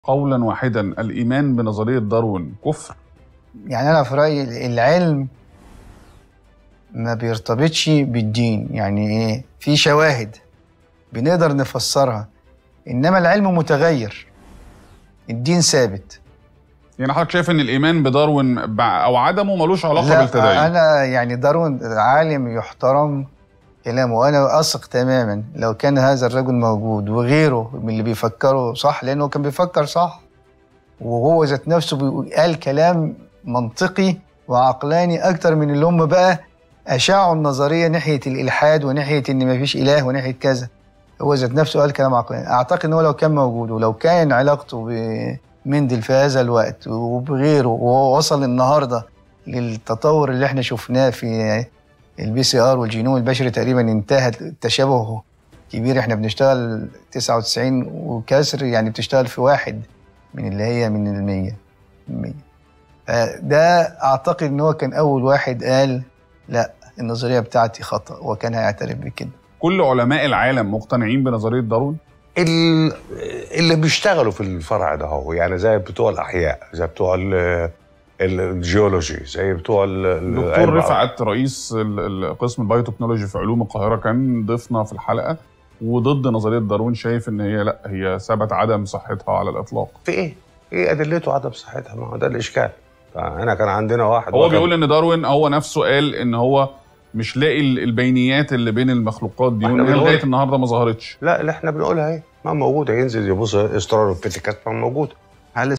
قولا واحدا الايمان بنظريه داروين كفر يعني انا في رايي العلم ما بيرتبطش بالدين يعني ايه في شواهد بنقدر نفسرها انما العلم متغير الدين ثابت يعني حضرتك شايف ان الايمان بداروين بع- او عدمه ملوش علاقه لا بالتدين انا يعني داروين عالم يحترم كلامه وانا اثق تماما لو كان هذا الرجل موجود وغيره من اللي بيفكروا صح لانه كان بيفكر صح وهو ذات نفسه بيقول- قال كلام منطقي وعقلاني اكتر من اللي هم بقى اشاعوا النظريه ناحيه الالحاد وناحيه ان مفيش اله وناحيه كذا هو ذات نفسه قال كلام عقلاني اعتقد ان هو لو كان موجود ولو كان علاقته بمندل في هذا الوقت وبغيره وهو وصل النهارده للتطور اللي احنا شفناه في البي سي ار والجينوم البشري تقريبا انتهى التشابه كبير احنا بنشتغل 99 وكسر يعني بتشتغل في واحد من اللي هي من المية المية فده اعتقد ان هو كان اول واحد قال لا النظريه بتاعتي خطا وكان هيعترف بكده كل علماء العالم مقتنعين بنظريه داروين ال- اللي بيشتغلوا في الفرع ده هو يعني زي بتوع الاحياء زي بتوع ال- ال- الجيولوجي زي بتوع ال- ال- دكتور علم- رفعت رئيس ال- ال- قسم البايوتكنولوجي في علوم القاهره كان ضيفنا في الحلقه وضد نظريه داروين شايف ان هي لا هي ثبت عدم صحتها على الاطلاق في ايه؟ ايه ادلته عدم صحتها؟ ما هو ده الاشكال فهنا كان عندنا واحد هو واخد- بيقول ان داروين هو نفسه قال ان هو مش لاقي ال- البينيات اللي بين المخلوقات دي احنا وان هي بنقول- لغايه النهارده ما ظهرتش لا اللي احنا بنقولها ايه؟ ما موجوده ينزل يبص استرالوبيتيكات ما موجوده